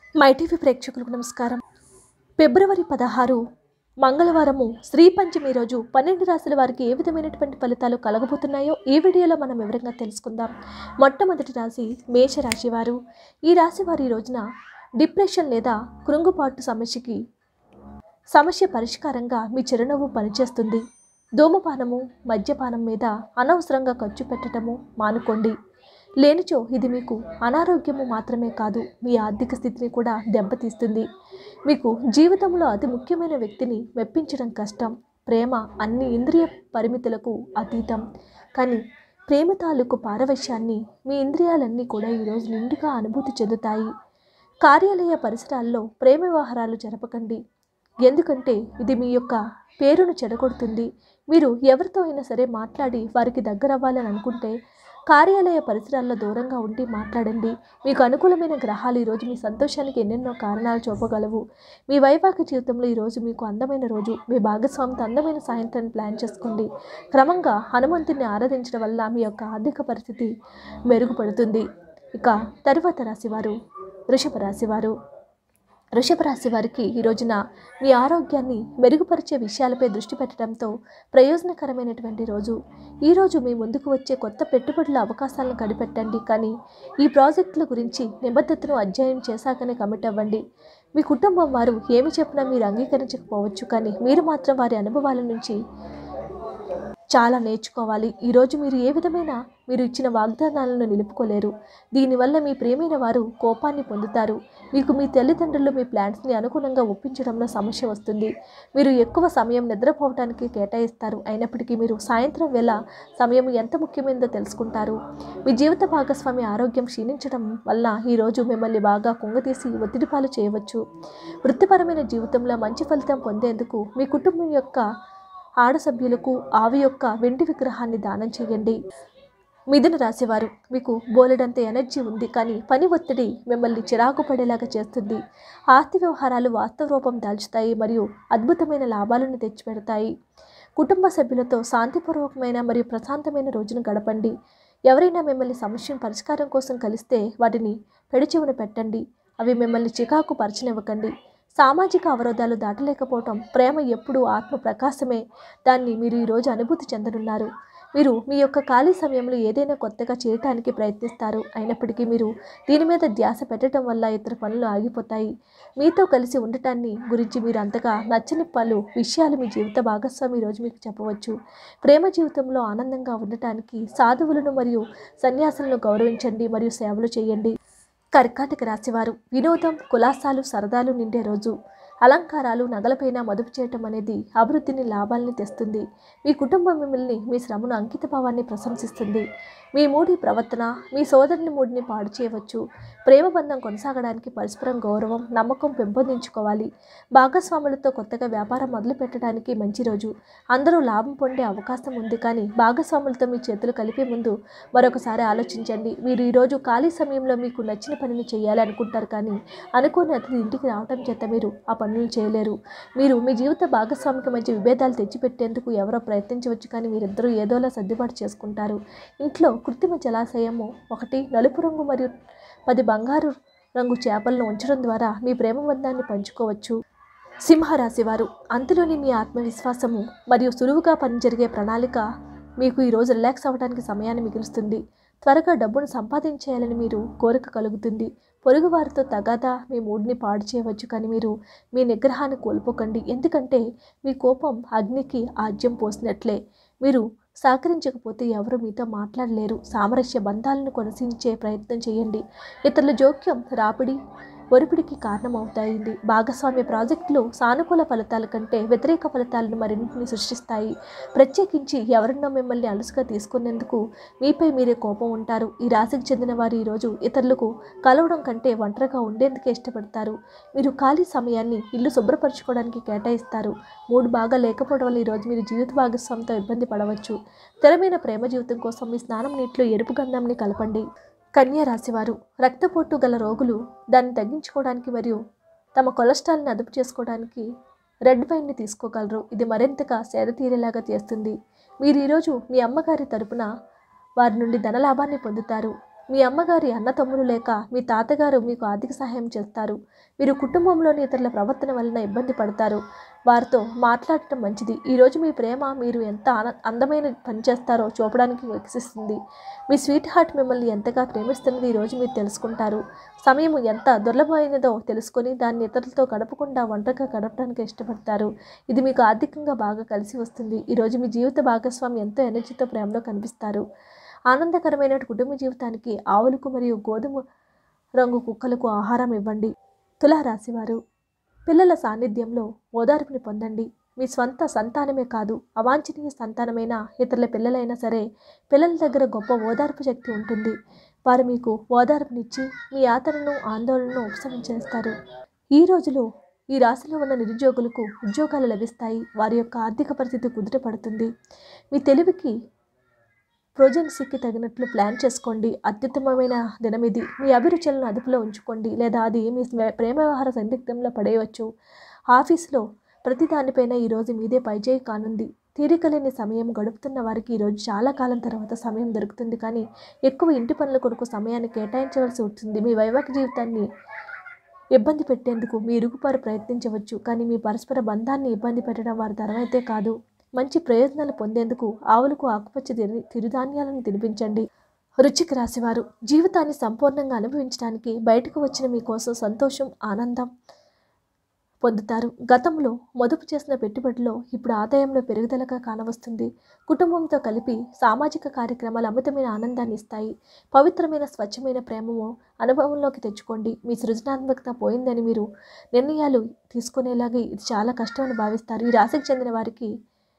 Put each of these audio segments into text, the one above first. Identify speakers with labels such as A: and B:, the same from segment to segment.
A: my TV ప్రేక్షకులకు నమస్కారం ఫిబ్రవరి పదహారు మంగళవారము శ్రీ పంచమి రోజు పన్నెండు రాశుల వారికి ఏ విధమైనటువంటి ఫలితాలు కలగబోతున్నాయో ఈ వీడియోలో మనం వివరంగా తెలుసుకుందాం మొట్టమొదటి రాశి మేషరాశి వారు ఈ రాశి వారి ఈ రోజున డిప్రెషన్ లేదా కృంగుపాటు సమస్యకి సమస్య పరిష్కారంగా మీ చిరునవ్వు పనిచేస్తుంది ధూమపానము మద్యపానం మీద అనవసరంగా ఖర్చు పెట్టడము మానుకోండి లేనిచో ఇది మీకు అనారోగ్యము మాత్రమే కాదు మీ ఆర్థిక స్థితిని కూడా దెబ్బతీస్తుంది మీకు జీవితంలో అతి ముఖ్యమైన వ్యక్తిని మెప్పించడం కష్టం ప్రేమ అన్ని ఇంద్రియ పరిమితులకు అతీతం కానీ ప్రేమ తాలూకు పారవశ్యాన్ని మీ ఇంద్రియాలన్నీ కూడా ఈరోజు నిండుగా అనుభూతి చెందుతాయి కార్యాలయ పరిసరాల్లో ప్రేమ వ్యవహారాలు జరపకండి ఎందుకంటే ఇది మీ యొక్క పేరును చెడగొడుతుంది మీరు ఎవరితో అయినా సరే మాట్లాడి వారికి దగ్గర అవ్వాలని అనుకుంటే కార్యాలయ పరిసరాల్లో దూరంగా ఉండి మాట్లాడండి మీకు అనుకూలమైన గ్రహాలు ఈరోజు మీ సంతోషానికి ఎన్నెన్నో కారణాలు చూపగలవు మీ వైవాహిక జీవితంలో ఈరోజు మీకు అందమైన రోజు మీ భాగస్వామితో అందమైన సాయంత్రాన్ని ప్లాన్ చేసుకోండి క్రమంగా హనుమంతుని ఆరాధించడం వల్ల మీ యొక్క ఆర్థిక పరిస్థితి మెరుగుపడుతుంది ఇక తరువాత రాశివారు వృషభ రాశివారు వృషభ రాశి వారికి ఈ రోజున మీ ఆరోగ్యాన్ని మెరుగుపరిచే విషయాలపై దృష్టి పెట్టడంతో ప్రయోజనకరమైనటువంటి రోజు ఈ రోజు మీ ముందుకు వచ్చే కొత్త పెట్టుబడుల అవకాశాలను కనిపెట్టండి కానీ ఈ ప్రాజెక్టుల గురించి నిబద్ధతను అధ్యయనం చేశాకనే కమిట్ అవ్వండి మీ కుటుంబం వారు ఏమి చెప్పినా మీరు అంగీకరించకపోవచ్చు కానీ మీరు మాత్రం వారి అనుభవాల నుంచి చాలా నేర్చుకోవాలి ఈరోజు మీరు ఏ విధమైన మీరు ఇచ్చిన వాగ్దానాలను నిలుపుకోలేరు దీనివల్ల మీ ప్రేమైన వారు కోపాన్ని పొందుతారు మీకు మీ తల్లిదండ్రులు మీ ప్లాన్స్ని అనుగుణంగా ఒప్పించడంలో సమస్య వస్తుంది మీరు ఎక్కువ సమయం నిద్రపోవటానికి కేటాయిస్తారు అయినప్పటికీ మీరు సాయంత్రం వేళ సమయం ఎంత ముఖ్యమైనదో తెలుసుకుంటారు మీ జీవిత భాగస్వామి ఆరోగ్యం క్షీణించడం వల్ల ఈరోజు మిమ్మల్ని బాగా కుంగతీసి ఒత్తిడి పాలు చేయవచ్చు వృత్తిపరమైన జీవితంలో మంచి ఫలితం పొందేందుకు మీ కుటుంబం యొక్క ఆడ సభ్యులకు ఆవి యొక్క వెండి విగ్రహాన్ని దానం చేయండి మిథున రాశివారు మీకు బోలెడంత ఎనర్జీ ఉంది కానీ పని ఒత్తిడి మిమ్మల్ని చిరాకు పడేలాగా చేస్తుంది ఆస్తి వ్యవహారాలు వాస్తవ రూపం దాల్చుతాయి మరియు అద్భుతమైన లాభాలను తెచ్చిపెడతాయి కుటుంబ సభ్యులతో శాంతిపూర్వకమైన మరియు ప్రశాంతమైన రోజును గడపండి ఎవరైనా మిమ్మల్ని సమస్యను పరిష్కారం కోసం కలిస్తే వాటిని పెడిచెవున పెట్టండి అవి మిమ్మల్ని చికాకు పరచనివ్వకండి సామాజిక అవరోధాలు దాటలేకపోవటం ప్రేమ ఎప్పుడూ ఆత్మ ప్రకాశమే దాన్ని మీరు ఈరోజు అనుభూతి చెందనున్నారు మీరు మీ యొక్క ఖాళీ సమయంలో ఏదైనా కొత్తగా చేయటానికి ప్రయత్నిస్తారు అయినప్పటికీ మీరు దీని మీద ధ్యాస పెట్టడం వల్ల ఇతర పనులు ఆగిపోతాయి మీతో కలిసి ఉండటాన్ని గురించి మీరు అంతగా నచ్చని పలు విషయాలు మీ జీవిత భాగస్వామి ఈరోజు మీకు చెప్పవచ్చు ప్రేమ జీవితంలో ఆనందంగా ఉండటానికి సాధువులను మరియు సన్యాసులను గౌరవించండి మరియు సేవలు చేయండి కర్కాటక రాశివారు వినోదం కులాసాలు సరదాలు నిండే రోజు అలంకారాలు నగలపైన మదుపు చేయటం అనేది అభివృద్ధిని లాభాలని తెస్తుంది మీ కుటుంబం మిమ్మల్ని మీ శ్రమను అంకిత భావాన్ని ప్రశంసిస్తుంది మీ మూడి ప్రవర్తన మీ సోదరుని మూడిని పాడు చేయవచ్చు ప్రేమ బంధం కొనసాగడానికి పరస్పరం గౌరవం నమ్మకం పెంపొందించుకోవాలి భాగస్వాములతో కొత్తగా వ్యాపారం మొదలు పెట్టడానికి మంచి రోజు అందరూ లాభం పొందే అవకాశం ఉంది కానీ భాగస్వాములతో మీ చేతులు కలిపే ముందు మరొకసారి ఆలోచించండి మీరు ఈరోజు ఖాళీ సమయంలో మీకు నచ్చిన పనిని చేయాలి అనుకుంటారు కానీ అనుకోని అతిథి ఇంటికి రావడం చేత మీరు ఆ పనులు చేయలేరు మీరు మీ జీవిత భాగస్వామికి మధ్య విభేదాలు తెచ్చిపెట్టేందుకు ఎవరో ప్రయత్నించవచ్చు కానీ మీరిద్దరూ ఏదోలా సర్దుబాటు చేసుకుంటారు ఇంట్లో కృత్రిమ జలాశయము ఒకటి నలుపు రంగు మరియు పది బంగారు రంగు చేపలను ఉంచడం ద్వారా మీ ప్రేమ బంధాన్ని పంచుకోవచ్చు సింహరాశి వారు అంతలోని మీ ఆత్మవిశ్వాసము మరియు సులువుగా పని జరిగే ప్రణాళిక మీకు ఈరోజు రిలాక్స్ అవ్వడానికి సమయాన్ని మిగులుస్తుంది త్వరగా డబ్బును సంపాదించేయాలని మీరు కోరిక కలుగుతుంది పొరుగువారితో తగాదా మీ మూడ్ని పాడు చేయవచ్చు కానీ మీరు మీ నిగ్రహాన్ని కోల్పోకండి ఎందుకంటే మీ కోపం అగ్నికి ఆజ్యం పోసినట్లే మీరు సహకరించకపోతే ఎవరు మీతో మాట్లాడలేరు సామరస్య బంధాలను కొనసాగించే ప్రయత్నం చేయండి ఇతరుల జోక్యం రాపిడి ఒరిపిడికి కారణమవుతాయింది భాగస్వామ్య ప్రాజెక్టులు సానుకూల ఫలితాల కంటే వ్యతిరేక ఫలితాలను మరిన్నింటిని సృష్టిస్తాయి ప్రత్యేకించి ఎవరన్నా మిమ్మల్ని అలుసుగా తీసుకునేందుకు మీపై మీరే కోపం ఉంటారు ఈ రాశికి చెందిన వారు ఈరోజు ఇతరులకు కలవడం కంటే ఒంటరిగా ఉండేందుకే ఇష్టపడతారు మీరు ఖాళీ సమయాన్ని ఇల్లు శుభ్రపరచుకోవడానికి కేటాయిస్తారు మూడు బాగా లేకపోవడం వల్ల ఈరోజు మీరు జీవిత భాగస్వామితో ఇబ్బంది పడవచ్చు స్థిరమైన ప్రేమ జీవితం కోసం మీ స్నానం నీటిలో ఎరుపు గంధంని కలపండి కన్యా రాశివారు రక్తపోటు గల రోగులు దాన్ని తగ్గించుకోవడానికి మరియు తమ కొలెస్ట్రాల్ని అదుపు చేసుకోవడానికి రెడ్ వైన్ని తీసుకోగలరు ఇది మరింతగా సేద తీరేలాగా చేస్తుంది మీరు ఈరోజు మీ అమ్మగారి తరపున వారి నుండి ధనలాభాన్ని పొందుతారు మీ అమ్మగారి అన్న తమ్ముడు లేక మీ తాతగారు మీకు ఆర్థిక సహాయం చేస్తారు మీరు కుటుంబంలోని ఇతరుల ప్రవర్తన వలన ఇబ్బంది పడతారు వారితో మాట్లాడటం మంచిది ఈరోజు మీ ప్రేమ మీరు ఎంత ఆన అందమైన పని చేస్తారో చూపడానికి వికసిస్తుంది మీ స్వీట్ హార్ట్ మిమ్మల్ని ఎంతగా ప్రేమిస్తున్నది ఈరోజు మీరు తెలుసుకుంటారు సమయం ఎంత దుర్లభమైనదో తెలుసుకొని దాన్ని ఇతరులతో గడపకుండా ఒంటరిగా గడపడానికి ఇష్టపడతారు ఇది మీకు ఆర్థికంగా బాగా కలిసి వస్తుంది ఈరోజు మీ జీవిత భాగస్వామి ఎంతో ఎనర్జీతో ప్రేమలో కనిపిస్తారు ఆనందకరమైన కుటుంబ జీవితానికి ఆవులకు మరియు గోధుమ రంగు కుక్కలకు ఆహారం ఇవ్వండి తులారాశివారు పిల్లల సాన్నిధ్యంలో ఓదార్పుని పొందండి మీ స్వంత సంతానమే కాదు అవాంఛనీయ సంతానమైన ఇతరుల పిల్లలైనా సరే పిల్లల దగ్గర గొప్ప ఓదార్పు శక్తి ఉంటుంది వారు మీకు ఓదార్పునిచ్చి మీ ఆతరణను ఆందోళనను ఉపశమించేస్తారు ఈ రోజులో ఈ రాశిలో ఉన్న నిరుద్యోగులకు ఉద్యోగాలు లభిస్తాయి వారి యొక్క ఆర్థిక పరిస్థితి కుదుటపడుతుంది మీ తెలివికి ప్రోజెన్సీకి తగినట్లు ప్లాన్ చేసుకోండి అత్యుత్తమమైన దినం ఇది మీ అభిరుచులను అదుపులో ఉంచుకోండి లేదా అది మీ స్వ- ప్రేమ వ్యవహార సందిగ్ధంలో పడేయవచ్చు ఆఫీసులో ప్రతి దానిపైన ఈరోజు మీదే పైచేయి కానుంది తీరిక లేని సమయం గడుపుతున్న వారికి ఈరోజు చాలా కాలం తర్వాత సమయం దొరుకుతుంది కానీ ఎక్కువ ఇంటి పనుల కొరకు సమయాన్ని కేటాయించవలసి ఉంటుంది మీ వైవాహిక జీవితాన్ని ఇబ్బంది పెట్టేందుకు మీ ఇరుగుపారు ప్రయత్నించవచ్చు కానీ మీ పరస్పర బంధాన్ని ఇబ్బంది పెట్టడం వారి తరమైతే కాదు మంచి ప్రయోజనాలు పొందేందుకు ఆవులకు ఆకుపచ్చ తిరి తిరుధాన్యాలను తినిపించండి రుచికి రాసేవారు జీవితాన్ని సంపూర్ణంగా అనుభవించడానికి బయటకు వచ్చిన మీకోసం సంతోషం ఆనందం పొందుతారు గతంలో మదుపు చేసిన పెట్టుబడిలో ఇప్పుడు ఆదాయంలో పెరుగుదలగా కానవస్తుంది కుటుంబంతో కలిపి సామాజిక కార్యక్రమాలు అమితమైన ఆనందాన్ని ఇస్తాయి పవిత్రమైన స్వచ్ఛమైన ప్రేమము అనుభవంలోకి తెచ్చుకోండి మీ సృజనాత్మకత పోయిందని మీరు నిర్ణయాలు తీసుకునేలాగా ఇది చాలా కష్టమని భావిస్తారు ఈ రాశికి చెందిన వారికి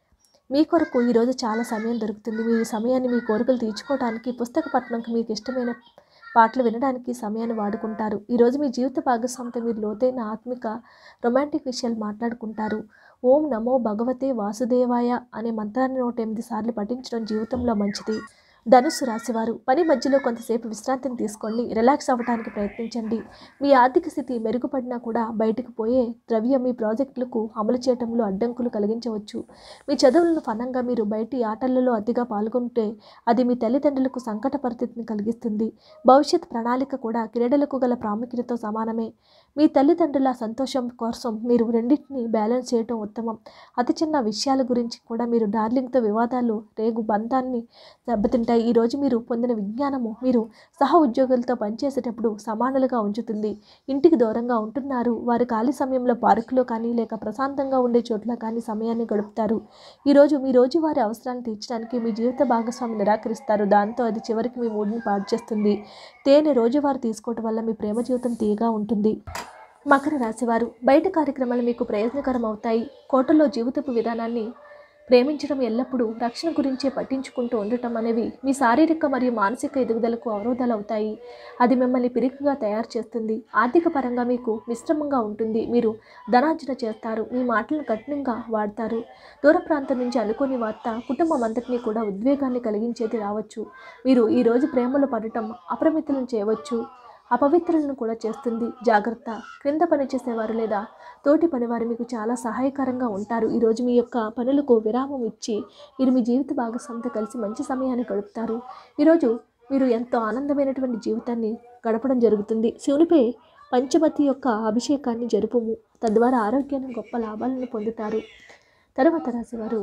A: మీ కొరకు ఈరోజు చాలా సమయం దొరుకుతుంది మీ సమయాన్ని మీ కోరికలు తీర్చుకోవడానికి పుస్తక పట్టణంకి మీకు ఇష్టమైన పాటలు వినడానికి సమయాన్ని వాడుకుంటారు ఈరోజు మీ జీవిత భాగస్వామితో మీరు లోతైన ఆత్మిక రొమాంటిక్ విషయాలు మాట్లాడుకుంటారు ఓం నమో భగవతే వాసుదేవాయ అనే మంత్రాన్ని నూట ఎనిమిది సార్లు పఠించడం జీవితంలో మంచిది ధనుస్సు రాశివారు పని మధ్యలో కొంతసేపు విశ్రాంతిని తీసుకోండి రిలాక్స్ అవ్వడానికి ప్రయత్నించండి మీ ఆర్థిక స్థితి మెరుగుపడినా కూడా బయటకు పోయే ద్రవ్యం మీ ప్రాజెక్టులకు అమలు చేయడంలో అడ్డంకులు కలిగించవచ్చు మీ చదువులను ఫలంగా మీరు బయటి ఆటలలో అతిగా పాల్గొంటే అది మీ తల్లిదండ్రులకు సంకట పరిస్థితిని కలిగిస్తుంది భవిష్యత్ ప్రణాళిక కూడా క్రీడలకు గల ప్రాముఖ్యతతో సమానమే మీ తల్లిదండ్రుల సంతోషం కోసం మీరు రెండింటిని బ్యాలెన్స్ చేయటం ఉత్తమం అతి చిన్న విషయాల గురించి కూడా మీరు డార్లింగ్తో వివాదాలు రేగు బంధాన్ని దెబ్బతింటాయి ఈరోజు మీరు పొందిన విజ్ఞానము మీరు సహ ఉద్యోగులతో పనిచేసేటప్పుడు సమానులుగా ఉంచుతుంది ఇంటికి దూరంగా ఉంటున్నారు వారి ఖాళీ సమయంలో పార్కులో కానీ లేక ప్రశాంతంగా ఉండే చోట్ల కానీ సమయాన్ని గడుపుతారు ఈరోజు మీ రోజువారీ అవసరాలను తీర్చడానికి మీ జీవిత భాగస్వామి నిరాకరిస్తారు దాంతో అది చివరికి మీ మూడ్ని పాడు చేస్తుంది తేనె రోజువారీ తీసుకోవటం వల్ల మీ ప్రేమ జీవితం తీయగా ఉంటుంది మకర రాశివారు బయట కార్యక్రమాలు మీకు ప్రయోజనకరం అవుతాయి కోటలో జీవితపు విధానాన్ని ప్రేమించడం ఎల్లప్పుడూ రక్షణ గురించే పట్టించుకుంటూ ఉండటం అనేవి మీ శారీరక మరియు మానసిక ఎదుగుదలకు అవరోధాలు అవుతాయి అది మిమ్మల్ని పిరికిగా తయారు చేస్తుంది ఆర్థిక పరంగా మీకు మిశ్రమంగా ఉంటుంది మీరు ధనార్జన చేస్తారు మీ మాటలను కఠినంగా వాడతారు దూర ప్రాంతం నుంచి అనుకోని వార్త కుటుంబం అంతటినీ కూడా ఉద్వేగాన్ని కలిగించేది రావచ్చు మీరు ఈరోజు ప్రేమలో పడటం అప్రమితులను చేయవచ్చు అపవిత్రులను కూడా చేస్తుంది జాగ్రత్త క్రింద పనిచేసేవారు లేదా తోటి పనివారు మీకు చాలా సహాయకరంగా ఉంటారు ఈరోజు మీ యొక్క పనులకు విరామం ఇచ్చి మీరు మీ జీవిత భాగస్వామితో కలిసి మంచి సమయాన్ని గడుపుతారు ఈరోజు మీరు ఎంతో ఆనందమైనటువంటి జీవితాన్ని గడపడం జరుగుతుంది శివునిపై పంచమతి యొక్క అభిషేకాన్ని జరుపుము తద్వారా ఆరోగ్యాన్ని గొప్ప లాభాలను పొందుతారు తరువాత రాశివారు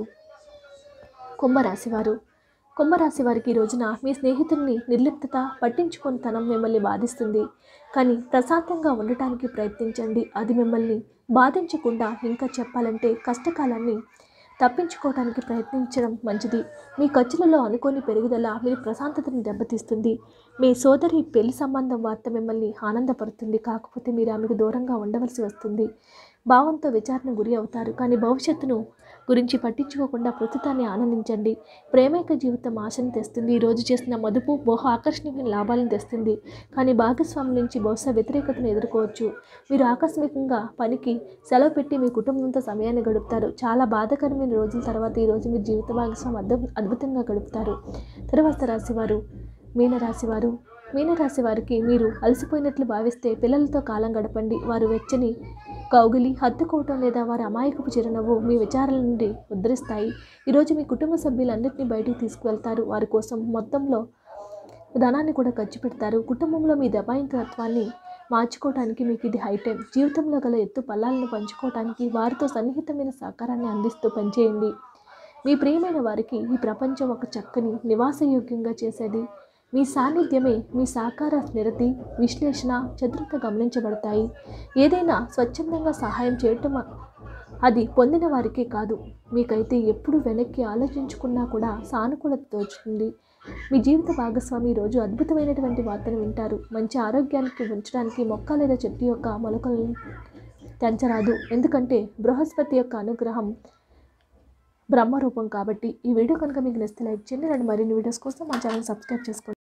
A: కుంభరాశివారు కుంభరాశి వారికి ఈ రోజున మీ స్నేహితుల్ని నిర్లిప్తత పట్టించుకొనితనం మిమ్మల్ని బాధిస్తుంది కానీ ప్రశాంతంగా ఉండటానికి ప్రయత్నించండి అది మిమ్మల్ని బాధించకుండా ఇంకా చెప్పాలంటే కష్టకాలాన్ని తప్పించుకోవడానికి ప్రయత్నించడం మంచిది మీ ఖర్చులలో అనుకోని పెరుగుదల మీ ప్రశాంతతను దెబ్బతీస్తుంది మీ సోదరి పెళ్లి సంబంధం వార్త మిమ్మల్ని ఆనందపడుతుంది కాకపోతే మీరు ఆమెకు దూరంగా ఉండవలసి వస్తుంది భావంతో విచారణ గురి అవుతారు కానీ భవిష్యత్తును గురించి పట్టించుకోకుండా ప్రస్తుతాన్ని ఆనందించండి ప్రేమైక జీవితం ఆశను తెస్తుంది ఈ రోజు చేసిన మదుపు బహు ఆకర్షణీయమైన లాభాలను తెస్తుంది కానీ భాగస్వామి నుంచి బహుశా వ్యతిరేకతను ఎదుర్కోవచ్చు మీరు ఆకస్మికంగా పనికి సెలవు పెట్టి మీ కుటుంబంతో సమయాన్ని గడుపుతారు చాలా బాధాకరమైన రోజుల తర్వాత ఈ రోజు మీ జీవిత భాగస్వామి అద్భుత అద్భుతంగా గడుపుతారు తర్వాత రాశివారు మీనరాశివారు మీనరాశి వారికి మీరు అలసిపోయినట్లు భావిస్తే పిల్లలతో కాలం గడపండి వారు వెచ్చని కౌగిలి హత్తుకోవటం లేదా వారి అమాయకపు చిరునవ్వు మీ విచారాల నుండి ఉద్ధరిస్తాయి ఈరోజు మీ కుటుంబ సభ్యులందరినీ బయటికి తీసుకువెళ్తారు వారి కోసం మొత్తంలో ధనాన్ని కూడా ఖర్చు పెడతారు కుటుంబంలో మీ దబాయింతత్వాన్ని మార్చుకోవడానికి మీకు ఇది హై టైం జీవితంలో గల ఎత్తు పల్లాలను పంచుకోవడానికి వారితో సన్నిహితమైన సహకారాన్ని అందిస్తూ పనిచేయండి మీ ప్రియమైన వారికి ఈ ప్రపంచం ఒక చక్కని నివాసయోగ్యంగా చేసేది మీ సాన్నిధ్యమే మీ సాకార నిరతి విశ్లేషణ చతురత గమనించబడతాయి ఏదైనా స్వచ్ఛందంగా సహాయం చేయటం అది పొందిన వారికే కాదు మీకైతే ఎప్పుడు వెనక్కి ఆలోచించుకున్నా కూడా సానుకూలత తోచుతుంది మీ జీవిత భాగస్వామి రోజు అద్భుతమైనటువంటి వార్తను వింటారు మంచి ఆరోగ్యానికి ఉంచడానికి మొక్క లేదా చెట్టు యొక్క మొలకలను తెంచరాదు ఎందుకంటే బృహస్పతి యొక్క అనుగ్రహం బ్రహ్మరూపం కాబట్టి ఈ వీడియో కనుక మీకు నచ్చితే లైక్ చేయండి అండ్ మరిన్ని వీడియోస్ కోసం మా ఛానల్ సబ్స్క్రైబ్ చేసుకోండి